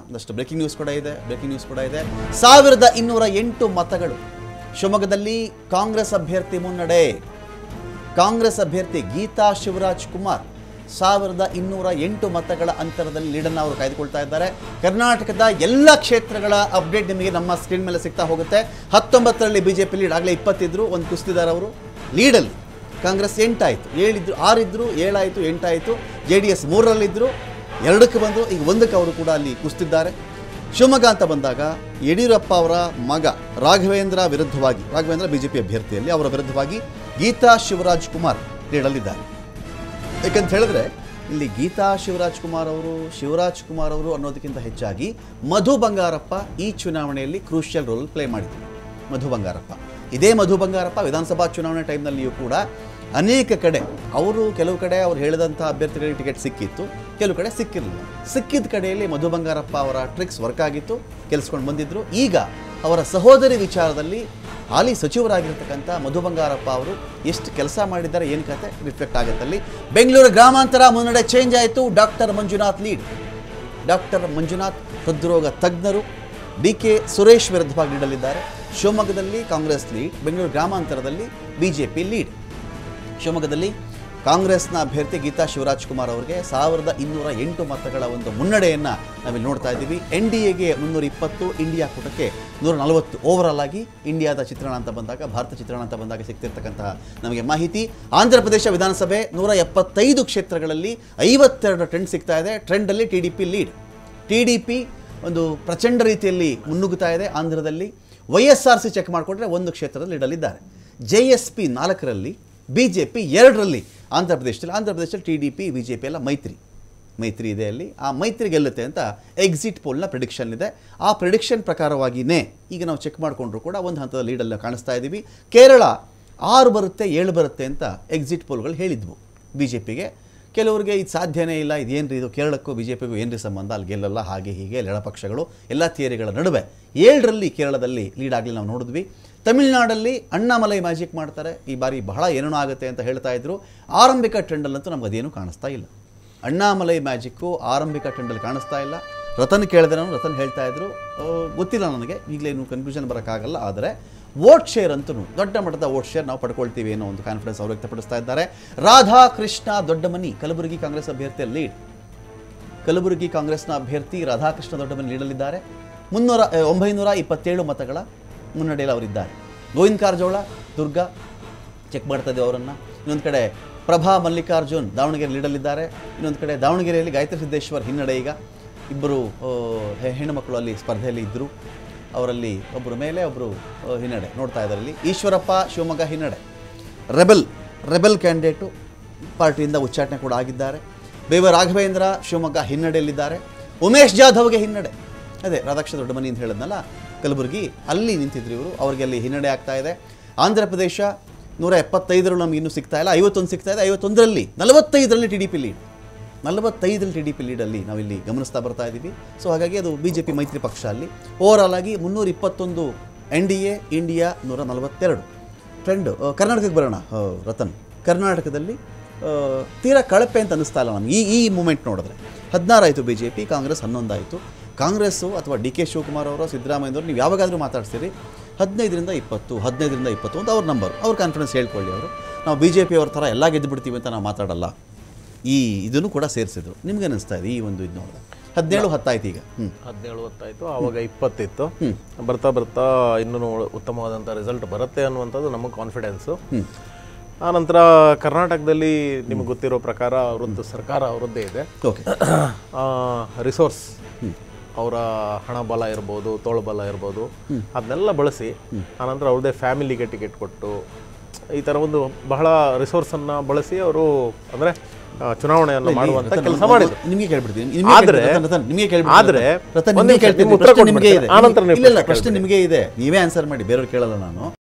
ಒಂದಷ್ಟು breaking news ಕೂಡ ಇದೆ ಬ್ರೇಕಿಂಗ್ ನ್ಯೂಸ್ ಕೂಡ ಇದೆ ಸಾವಿರದ ಇನ್ನೂರ ಎಂಟು ಮತಗಳು ಶಿವಮೊಗ್ಗದಲ್ಲಿ ಕಾಂಗ್ರೆಸ್ ಅಭ್ಯರ್ಥಿ ಮುನ್ನಡೆ ಕಾಂಗ್ರೆಸ್ ಅಭ್ಯರ್ಥಿ ಗೀತಾ ಶಿವರಾಜ್ ಕುಮಾರ್ ಸಾವಿರದ ಇನ್ನೂರ ಎಂಟು ಮತಗಳ ಅಂತರದಲ್ಲಿ ಲೀಡನ್ನು ಅವರು ಕಾಯ್ದುಕೊಳ್ತಾ ಇದ್ದಾರೆ ಕರ್ನಾಟಕದ ಎಲ್ಲ ಕ್ಷೇತ್ರಗಳ ಅಪ್ಡೇಟ್ ನಿಮಗೆ ನಮ್ಮ ಸ್ಕ್ರೀನ್ ಮೇಲೆ ಸಿಗ್ತಾ ಹೋಗುತ್ತೆ ಹತ್ತೊಂಬತ್ತರಲ್ಲಿ ಬಿ ಜೆ ಪಿ ಲೀಡ್ ಆಗಲೇ ಇಪ್ಪತ್ತಿದ್ರು ಒಂದು ಕುಸ್ತಿದ್ದಾರೆ ಅವರು ಲೀಡಲ್ಲಿ ಕಾಂಗ್ರೆಸ್ ಎಂಟಾಯಿತು ಏಳಿದ್ರು ಆರಿದ್ರು ಏಳಾಯಿತು ಎಂಟಾಯಿತು ಜೆ ಡಿ ಎಸ್ ಮೂರರಲ್ಲಿದ್ದರು ಎರಡಕ್ಕೆ ಬಂದರು ಈಗ ಒಂದಕ್ಕೆ ಅವರು ಕೂಡ ಅಲ್ಲಿ ಕುಸ್ತಿದ್ದಾರೆ ಶಿವಮೊಗ್ಗ ಅಂತ ಬಂದಾಗ ಯಡಿಯೂರಪ್ಪ ಅವರ ಮಗ ರಾಘವೇಂದ್ರ ವಿರುದ್ಧವಾಗಿ ರಾಘವೇಂದ್ರ ಬಿಜೆಪಿ ಅಭ್ಯರ್ಥಿಯಲ್ಲಿ ಅವರ ವಿರುದ್ಧವಾಗಿ ಗೀತಾ ಶಿವರಾಜ್ ಕುಮಾರ್ ಲೀಡಲ್ಲಿದ್ದಾರೆ ಯಾಕಂತ ಹೇಳಿದ್ರೆ ಇಲ್ಲಿ ಗೀತಾ ಶಿವರಾಜ್ ಕುಮಾರ್ ಅವರು ಶಿವರಾಜ್ ಕುಮಾರ್ ಅವರು ಅನ್ನೋದಕ್ಕಿಂತ ಹೆಚ್ಚಾಗಿ ಮಧು ಬಂಗಾರಪ್ಪ ಈ ಚುನಾವಣೆಯಲ್ಲಿ ಕ್ರೂಷಿಯಲ್ ರೋಲ್ ಪ್ಲೇ ಮಾಡಿದ್ರು ಮಧು ಬಂಗಾರಪ್ಪ ಇದೇ ಮಧು ಬಂಗಾರಪ್ಪ ವಿಧಾನಸಭಾ ಚುನಾವಣೆ ಟೈಮ್ನಲ್ಲಿಯೂ ಕೂಡ ಅನೇಕ ಕಡೆ ಅವರು ಕೆಲವು ಕಡೆ ಅವ್ರು ಹೇಳಿದಂಥ ಅಭ್ಯರ್ಥಿಗಳಿಗೆ ಟಿಕೆಟ್ ಸಿಕ್ಕಿತ್ತು ಕೆಲವು ಕಡೆ ಸಿಕ್ಕಿರಲಿಲ್ಲ ಸಿಕ್ಕಿದ ಕಡೆಯಲ್ಲಿ ಮಧು ಬಂಗಾರಪ್ಪ ಅವರ ಟ್ರಿಕ್ಸ್ ವರ್ಕ್ ಆಗಿತ್ತು ಕೆಲ್ಸ್ಕೊಂಡು ಬಂದಿದ್ರು ಈಗ ಅವರ ಸಹೋದರಿ ವಿಚಾರದಲ್ಲಿ ಹಾಲಿ ಸಚಿವರಾಗಿರ್ತಕ್ಕಂಥ ಮಧು ಬಂಗಾರಪ್ಪ ಅವರು ಎಷ್ಟು ಕೆಲಸ ಮಾಡಿದ್ದಾರೆ ಏನು ಕತೆ ರಿಫ್ಲೆಕ್ಟ್ ಆಗುತ್ತಲ್ಲಿ ಬೆಂಗಳೂರು ಗ್ರಾಮಾಂತರ ಮುನ್ನಡೆ ಚೇಂಜ್ ಆಯಿತು doctor Manjunath lead doctor Manjunath ಹೃದ್ರೋಗ ತಜ್ಞರು ಡಿ ಕೆ ಸುರೇಶ್ ವಿರುದ್ಧವಾಗಿ ನೀಡಲಿದ್ದಾರೆ ಶಿವಮೊಗ್ಗದಲ್ಲಿ ಕಾಂಗ್ರೆಸ್ ಲೀಡ್ ಬೆಂಗಳೂರು ಗ್ರಾಮಾಂತರದಲ್ಲಿ ಬಿ ಜೆ ಪಿ ಲೀಡ್ ಶಿವಮೊಗ್ಗದಲ್ಲಿ ಕಾಂಗ್ರೆಸ್ನ ಅಭ್ಯರ್ಥಿ ಗೀತಾ ಶಿವರಾಜ್ ಕುಮಾರ್ ಅವರಿಗೆ ಸಾವಿರದ ಇನ್ನೂರ ಎಂಟು ಮತಗಳ ಒಂದು ಮುನ್ನಡೆಯನ್ನು ನಾವಿಲ್ಲಿ ನೋಡ್ತಾ ಇದ್ದೀವಿ ಎನ್ ಡಿ ಎಗೆ ಮುನ್ನೂರ ಇಪ್ಪತ್ತು ಇಂಡಿಯಾ ಕೂಟಕ್ಕೆ ನೂರ ನಲವತ್ತು ಓವರಾಲ್ ಆಗಿ ಇಂಡಿಯಾದ ಚಿತ್ರಣ ಅಂತ ಬಂದಾಗ ಭಾರತ ಚಿತ್ರಣ ಅಂತ ಬಂದಾಗ ಸಿಗ್ತಿರ್ತಕ್ಕಂತಹ ನಮಗೆ ಮಾಹಿತಿ ಆಂಧ್ರ ಪ್ರದೇಶ ವಿಧಾನಸಭೆ ನೂರ ಎಪ್ಪತ್ತೈದು ಕ್ಷೇತ್ರಗಳಲ್ಲಿ ಐವತ್ತೆರಡು ಟ್ರೆಂಡ್ ಸಿಗ್ತಾ ಇದೆ ಟ್ರೆಂಡಲ್ಲಿ T D P lead T D P ಒಂದು ಪ್ರಚಂಡ ರೀತಿಯಲ್ಲಿ ಮುನ್ನುಗ್ಗುತ್ತಾ ಇದೆ ಆಂಧ್ರದಲ್ಲಿ Y S R C check ಮಾಡಿಕೊಂಡ್ರೆ ಒಂದು ಕ್ಷೇತ್ರದಲ್ಲಿ ಲೀಡಲ್ಲಿದ್ದಾರೆ ಜೆ ಎಸ್ ಪಿ ನಾಲ್ಕರಲ್ಲಿ ಬಿ ಜೆ ಪಿ ಎರಡರಲ್ಲಿ ಆಂಧ್ರ ಪ್ರದೇಶದಲ್ಲಿ ಆಂಧ್ರ ಪ್ರದೇಶದಲ್ಲಿ T D P B J P ಎಲ್ಲ ಮೈತ್ರಿ ಮೈತ್ರಿ ಇದೆ ಅಲ್ಲಿ ಆ ಮೈತ್ರಿ ಗೆಲ್ಲುತ್ತೆ ಅಂತ ಎಕ್ಸಿಟ್ ಪೋಲ್ನ ಪ್ರಿಡಿಕ್ಷನ್ ಇದೆ ಆ ಪ್ರಿಡಿಕ್ಷನ್ ಪ್ರಕಾರವಾಗಿಯೇ ಈಗ ನಾವು ಚೆಕ್ ಮಾಡಿಕೊಂಡ್ರು ಕೂಡ ಒಂದು ಹಂತದ ಲೀಡಲ್ಲಿ ಕಾಣಿಸ್ತಾ ಇದ್ದೀವಿ ಕೇರಳ ಆರು ಬರುತ್ತೆ ಏಳು ಬರುತ್ತೆ ಅಂತ ಎಕ್ಸಿಟ್ ಪೋಲ್ಗಳು ಹೇಳಿದ್ವು ಬಿ ಜೆ ಪಿಗೆ ಕೆಲವರಿಗೆ ಇದು ಸಾಧ್ಯನೇ ಇಲ್ಲ ಇದೇನ್ರಿ ಇದು ಕೇರಳಕ್ಕೂ ಬಿ ಜೆ ಪಿಗೂ ಏನ್ರಿ ಸಂಬಂಧ ಅಲ್ಲಿ ಗೆಲ್ಲಲ್ಲ ಹಾಗೆ ಹೀಗೆ ಎಡಪಕ್ಷಗಳು ಎಲ್ಲ ಥಿಯರಿಗಳ ನಡುವೆ ಏಳರಲ್ಲಿ ಕೇರಳದಲ್ಲಿ ಲೀಡ್ ಆಗಲಿ ನಾವು ನೋಡಿದ್ವಿ ತಮಿಳುನಾಡಲ್ಲಿ ಅಣ್ಣಾಮಲೈ ಮ್ಯಾಜಿಕ್ ಮಾಡ್ತಾರೆ ಈ ಬಾರಿ ಬಹಳ ಏನೇನೋ ಆಗುತ್ತೆ ಅಂತ ಹೇಳ್ತಾ ಇದ್ರು ಆರಂಭಿಕ ಟ್ರೆಂಡಲ್ಲಂತೂ ನಮ್ಗೆ ಅದೇನು ಕಾಣಿಸ್ತಾ ಇಲ್ಲ ಅಣ್ಣಾಮಲೈ ಮ್ಯಾಜಿಕ್ಕು ಆರಂಭಿಕ ಟ್ರೆಂಡಲ್ಲಿ ಕಾಣಿಸ್ತಾ ಇಲ್ಲ ರತನ್ ಕೇಳಿದೆ ನಾನು ರತನ್ ಹೇಳ್ತಾ ಇದ್ರು ಆ, ಗೊತ್ತಿಲ್ಲ ನನಗೆ ಈಗಲೇನು ಕನ್ಫ್ಯೂಷನ್ ಬರೋಕ್ಕಾಗಲ್ಲ ಆದರೆ ವೋಟ್ ಶೇರ್ ಅಂತೂ ದೊಡ್ಡ ಮಟ್ಟದ ವೋಟ್ ಶೇರ್ ನಾವು ಪಡ್ಕೊಳ್ತೀವಿ ಅನ್ನೋ ಒಂದು ಕಾನ್ಫಿಡೆನ್ಸ್ ಅವರು ವ್ಯಕ್ತಪಡಿಸ್ತಾ ಇದ್ದಾರೆ ರಾಧಾ ಕೃಷ್ಣ ದೊಡ್ಡಮನಿ ಕಲಬುರಗಿ ಕಾಂಗ್ರೆಸ್ ಅಭ್ಯರ್ಥಿಯ ಲೀಡ್ ಕಲಬುರಗಿ ಕಾಂಗ್ರೆಸ್ನ ಅಭ್ಯರ್ಥಿ ರಾಧಾಕೃಷ್ಣ ದೊಡ್ಡಮನಿ ಲೀಡಲಿದ್ದಾರೆ ಮುನ್ನೂರ ಆ, ಒಂಬೈನೂರ ಇಪ್ಪತ್ತೇಳು ಮತಗಳ ಮುನ್ನಡೆಯಲ್ಲಿ ಅವರಿದ್ದಾರೆ ಗೋವಿಂದ ಕಾರಜೋಳ ದುರ್ಗಾ ಚೆಕ್ ಮಾಡ್ತಾ ಇದ್ದೀವಿ ಅವರನ್ನು ಇನ್ನೊಂದು ಕಡೆ ಪ್ರಭಾ ಮಲ್ಲಿಕಾರ್ಜುನ್ ದಾವಣಗೆರೆ ಲೀಡಲ್ಲಿದ್ದಾರೆ ಇನ್ನೊಂದು ಕಡೆ ದಾವಣಗೆರೆಯಲ್ಲಿ ಗಾಯತ್ರಿ ಸಿದ್ದೇಶ್ವರ್ ಹಿನ್ನಡೆ ಈಗ ಇಬ್ಬರು ಆ, ಹೆ- ಹೆಣ್ಣು ಮಕ್ಕಳು ಅಲ್ಲಿ ಸ್ಪರ್ಧೆಯಲ್ಲಿ ಇದ್ದರು ಅವರಲ್ಲಿ ಒಬ್ಬರು ಮೇಲೆ ಒಬ್ಬರು ಹಿನ್ನಡೆ ನೋಡ್ತಾ ಇದ್ದಾರೆ ಇಲ್ಲಿ ಈಶ್ವರಪ್ಪ ಶಿವಮೊಗ್ಗ ಹಿನ್ನಡೆ ರೆಬೆಲ್ ರೆಬೆಲ್ ಕ್ಯಾಂಡಿಡೇಟು ಪಾರ್ಟಿಯಿಂದ ಉಚ್ಚಾಟನೆ ಕೂಡ ಆಗಿದ್ದಾರೆ ಬೇವ ರಾಘವೇಂದ್ರ ಶಿವಮೊಗ್ಗ ಹಿನ್ನಡೆಯಲ್ಲಿದ್ದಾರೆ ಉಮೇಶ್ ಜಾಧವ್ಗೆ ಹಿನ್ನಡೆ ಅದೇ ರಾಧಾಕೃಷ್ಣ ದೊಡ್ಡಮನಿ ಅಂತ ಹೇಳಿದ್ನಲ್ಲ ಕಲಬುರಗಿ ಅಲ್ಲಿ ನಿಂತಿದ್ರು ಇವರು ಅವರಿಗೆ ಅಲ್ಲಿ ಹಿನ್ನಡೆ ಆಗ್ತಾ ಇದೆ ಆಂಧ್ರ ಪ್ರದೇಶ ನೂರ ಎಪ್ಪತ್ತೈದರಲ್ಲಿ ನಮ್ಗೆ ಇನ್ನೂ ಸಿಗ್ತಾ ಇಲ್ಲ ಐವತ್ತೊಂದು ಸಿಗ್ತಾ ಇದೆ ಐವತ್ತೊಂದರಲ್ಲಿ ನಲವತ್ತೈದರಲ್ಲಿ ಟಿ ಡಿ ಪಿ ಲೀಡ್ ನಲವತ್ತೈದರಲ್ಲಿ ಟಿ ಡಿ ಪಿ ಲೀಡಲ್ಲಿ ನಾವಿಲ್ಲಿ ಗಮನಿಸ್ತಾ ಬರ್ತಾ ಇದ್ದೀವಿ ಸೊ ಹಾಗಾಗಿ ಅದು ಬಿ ಜೆ ಪಿ ಮೈತ್ರಿ ಪಕ್ಷ ಅಲ್ಲಿ ಓವರಾಲ್ ಆಗಿ ಮುನ್ನೂರ ಇಪ್ಪತ್ತೊಂದು ಎನ್ ಡಿ ಎ ಇಂಡಿಯಾ ನೂರ ನಲವತ್ತೆರಡು ಟ್ರೆಂಡ್ ಕರ್ನಾಟಕಕ್ಕೆ ಬರೋಣ ಆ, ರತನ್ ಕರ್ನಾಟಕದಲ್ಲಿ ಆ, ತೀರಾ ಕಳಪೆ ಅಂತ ಅನ್ನಿಸ್ತಾ ಇಲ್ಲ ನಮ್ಗೆ ಈ ಈ ಮೂಮೆಂಟ್ ನೋಡಿದ್ರೆ ಹದಿನಾರು ಆಯಿತು ಬಿ ಜೆ ಪಿ ಕಾಂಗ್ರೆಸ್ ಹನ್ನೊಂದಾಯಿತು ಕಾಂಗ್ರೆಸ್ಸು ಅಥವಾ ಡಿ ಕೆ ಶಿವಕುಮಾರ್ ಅವರು ಸಿದ್ದರಾಮಯ್ಯನವರು ನೀವು ಯಾವಾಗಾದರೂ ಮಾತಾಡ್ತೀರಿ ಹದಿನೈದರಿಂದ ಇಪ್ಪತ್ತು ಹದಿನೈದರಿಂದ ಇಪ್ಪತ್ತು ಅಂತ ಅವ್ರ ನಂಬರ್ ಅವ್ರ ಕಾನ್ಫಿಡೆನ್ಸ್ ಹೇಳ್ಕೊಳ್ಳಿ ಅವರು ನಾವು ಬಿ ಜೆ ಪಿಯವ್ರ ಥರ ಎಲ್ಲ ಗೆದ್ದು ಬಿಡ್ತೀವಿ ಅಂತ ನಾವು ಮಾತಾಡಲ್ಲ ಈ ಇದನ್ನು ಕೂಡ ಸೇರಿಸಿದ್ರು ನಿಮ್ಗೆ ಅನಿಸ್ತಾ ಇದೆ ಈ ಒಂದು ಇದು ನೋಡಿದ್ರೆ ಹದಿನೇಳು ಹತ್ತಾಯ್ತು ಈಗ ಹ್ಞೂ ಹದಿನೇಳು ಹೊತ್ತಾಯಿತು ಆವಾಗ ಇಪ್ಪತ್ತಿತ್ತು ಬರ್ತಾ ಬರ್ತಾ ಇನ್ನೂ ಉತ್ತಮವಾದಂಥ ರಿಸಲ್ಟ್ ಬರುತ್ತೆ ಅನ್ನುವಂಥದ್ದು ನಮಗೆ ಕಾನ್ಫಿಡೆನ್ಸು ಆನಂತರ ಕರ್ನಾಟಕದಲ್ಲಿ ನಿಮಗೆ ಗೊತ್ತಿರೋ ಪ್ರಕಾರ ಅವರದ್ದು ಸರ್ಕಾರ ಅವರದ್ದೇ ಇದೆ ಓಕೆ ರಿಸೋರ್ಸ್ ಅವರ ಹಣ ಬಲ ಇರ್ಬೋದು ತೋಳು ಬಲ ಇರ್ಬೋದು ಅದನ್ನೆಲ್ಲ ಬಳಸಿ ಆನಂತರ ಅವ್ರದ್ದೇ ಫ್ಯಾಮಿಲಿಗೆ ಟಿಕೆಟ್ ಕೊಟ್ಟು ಈ ಥರ ಒಂದು ಬಹಳ ರಿಸೋರ್ಸನ್ನು ಬಳಸಿ ಅವರು ಅಂದರೆ ಚುನಾವಣೆಯನ್ನು ಮಾಡುವಂಥ ಕೆಲಸ ಮಾಡಿದ್ರು ನಿಮಗೆ ಕೇಳ್ಬಿಡ್ತೀನಿ ಆದ್ರೆ- ನಿಮಗೆ ಕೇಳ್ಬಿಡ್ತೀನಿ ಆದ್ರೆ ರತನ್ ಒಂದ್ ನಿಮಗೆ ನಿಮಿಷ, ಕೇಳ್ತೀನಿ ನಿಮ್ಮ ಉತ್ತರ ಪ್ರಶ್ನೆ ನಿಮಗೆ ಇದೆ ಕೊಟ್ಬಿಡ್ತೀನಿ. ಆನಂತರ ನೀವು ಇಲ್ಲ ಇಲ್ಲ ಪ್ರಶ್ನೆ ಪ್ರಶ್ನೆ ನಿಮಗೆ ಇದೆ ನೀವೇ ಆನ್ಸರ್ ಮಾಡಿ ಬೇರೆಯವ್ರು ಕೇಳಲ್ಲ ನಾನು